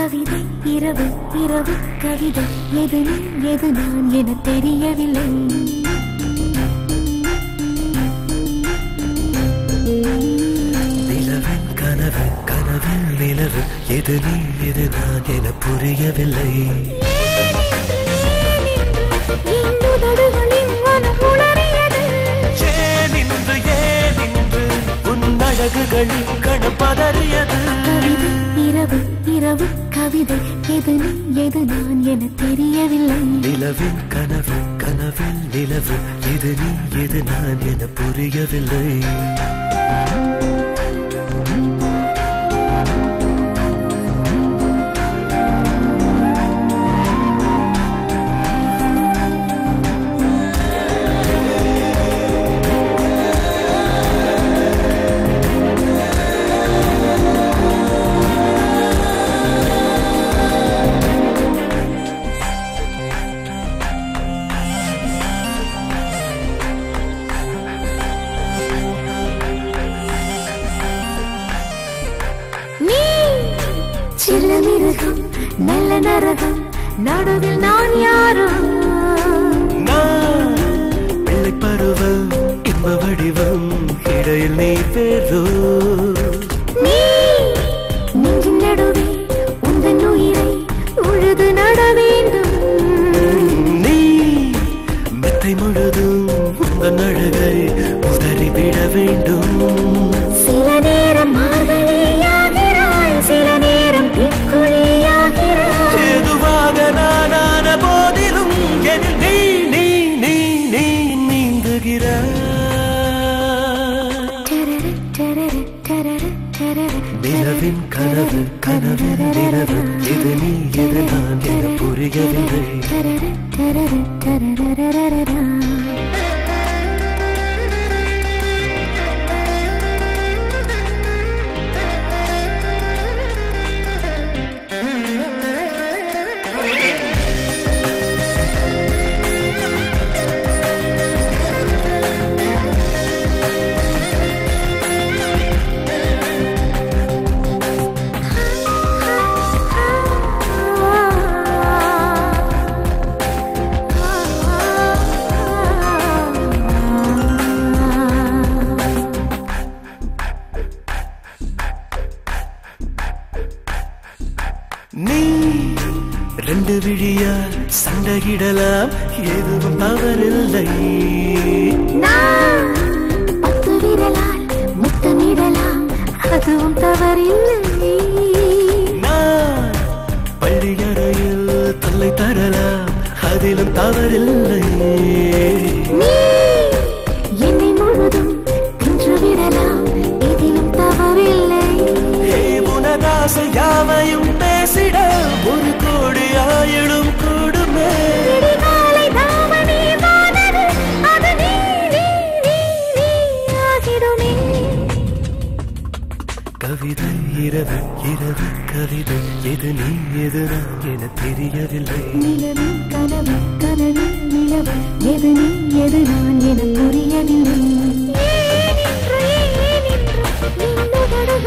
கவிதை இரவு இரவு கவிதை எது நீ எது நான் என தெரியவில்லை நிலவின் கனவு கனவில் நிலவு எது நீ எது நான் என புரியவில்லை இந்த உதடுகளின் மனம் உளறியது ஏன் இன்று ஏன் இன்று உன் அழகுகளில் கணப்பதறியது கவிதை இரவு இரவு கவிதை எது நீ எது நான் என தெரியவில்லை நிலவின் கனவு கனவில் நிலவு எது நீ எது நான் என புரியவில்லை நீ சில மிருகம் நல்ல நரகம் நடுவில் நான் யாரோ நான் பிள்ளை பருவம் இன்ப வடிவம் இடையில் நீ பேரோ நீ நெஞ்சின் நடுவே உந்தன் உயிரை உழுது நட வேண்டும் நீ மெத்தை முழுதும் உந்தன் அழகை உதறிவிட வேண்டும் சில நேரம் மார்கழியாகிறாய் சில நேரம் பிக்குழியாகிறாய் ஏதுவாக நானான போதிலும் எனில் நீ நீ நீ நீ நீந்துகிறாய் டரர, டரர, டரர, டரர, நிலவின் கனவு கனவில் நிலவு எது நீ எது நான் என புரியவில்லை டரர, டரர, டரரரரரரா. நீ ரெண்டு விழியால் சண்டையிடலாம் எதுவும் தவறில்லை நான் பத்து விரலால் முத்தமிடலாம் அதுவும் தவறில்லை நான் பள்ளியறையில் தொல்லை தரலாம் அதிலும் தவறில்லை நீ என்னை முழுதும் தின்று விடலாம் இதிலும் தவறில்லை ஏ உனதாசை யாவையும் பேசிட ஒரு கோடி ஆயிடும் கூடுமே விடிகாலை தாவணி வானது, அது நீ, நீ, நீ, நீ ஆகிடுமே. கவிதை இரவு இரவு கவிதை எது நீ எது நான் என தெரியவில்லை நிலவு கனவு கனவு நிலவு எது நீ எது நான் என புரியவில்லை ஏனின்று, ஏனின்று இந்த